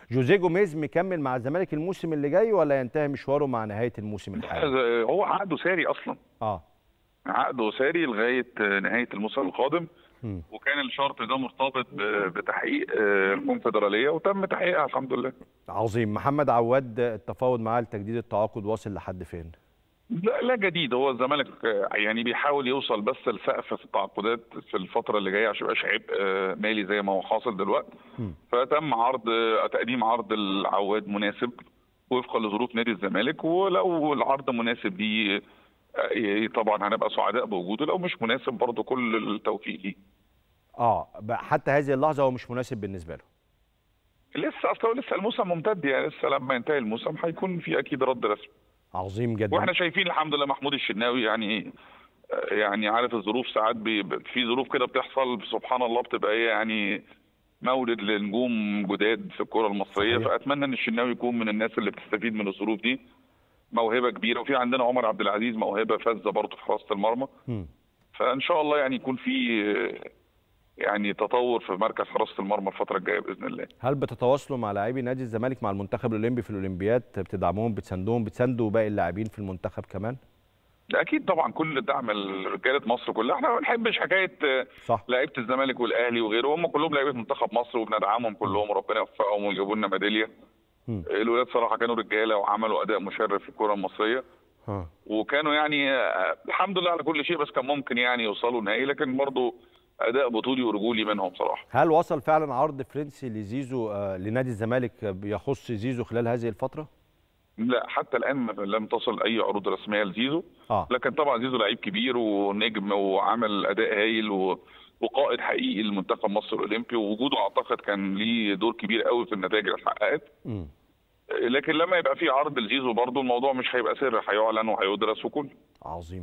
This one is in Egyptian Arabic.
جوزيه جوميز مكمل مع الزمالك الموسم اللي جاي ولا ينتهي مشواره مع نهايه الموسم الحالي هو عقده ساري اصلا اه عقده ساري لغايه نهايه الموسم القادم مم. وكان الشرط ده مرتبط ب- بتحقيق آه، الكونفدراليه وتم تحقيقها الحمد لله عظيم محمد عواد التفاوض معاه لتجديد التعاقد واصل لحد فين لا لا جديد هو الزمالك آه، يعني بيحاول يوصل بس لسقف في التعاقدات في الفتره اللي جايه عشان يبقاش عبء آه، مالي زي ما هو حاصل دلوقتي مم. فتم عرض آه، تقديم عرض العواد مناسب وفقا لظروف نادي الزمالك ولو العرض مناسب ليه آه، طبعا هنبقى سعداء بوجوده لو مش مناسب برضه كل التوفيق ليه اه بقى حتى هذه اللحظه هو مش مناسب بالنسبه له لسه اصلا لسه الموسم ممتد يعني لسه لما ينتهي الموسم هيكون في اكيد رد رسمي عظيم جدا واحنا شايفين الحمد لله محمود الشناوي يعني يعني عارف الظروف ساعات بي في ظروف كده بتحصل سبحان الله بتبقى ايه يعني مولد لنجوم جداد في الكره المصريه صحيح. فاتمنى ان الشناوي يكون من الناس اللي بتستفيد من الظروف دي موهبه كبيره وفي عندنا عمر عبد العزيز موهبه فذه برضه في حراسه المرمى مم. فان شاء الله يعني يكون في يعني تطور في مركز حراسه المرمى الفتره الجايه باذن الله هل بتتواصلوا مع لاعبي نادي الزمالك مع المنتخب الاولمبي في الاولمبياد بتدعموهم بتساندوهم بتساندوا باقي اللاعبين في المنتخب كمان ده اكيد طبعا كل دعم رجاله مصر كلها احنا ما بنحبش حكايه صح لعيبه الزمالك والاهلي وغيره هم كلهم لعيبه منتخب مصر وبندعمهم كلهم وربنا يوفقهم ويجيبوا لنا ميداليه مم. الولاد صراحه كانوا رجاله وعملوا اداء مشرف في الكره المصريه ها وكانوا يعني آه، الحمد لله على كل شيء بس كان ممكن يعني يوصلوا نهائي لكن برضه اداء بطولي ورجولي منهم صراحه هل وصل فعلا عرض فرنسي لزيزو آه، لنادي الزمالك بيخص زيزو خلال هذه الفتره لا حتى الان لم تصل اي عروض رسميه لزيزو اه لكن طبعا زيزو لعيب كبير ونجم وعمل اداء هايل و... وقائد حقيقي لمنتخب مصر الاولمبي ووجوده اعتقد كان ليه دور كبير قوي في النتائج اللي اتحققت مم. لكن لما يبقى في عرض لزيزو برضه الموضوع مش هيبقى سر هيعلن وهيدرس وكل عظيم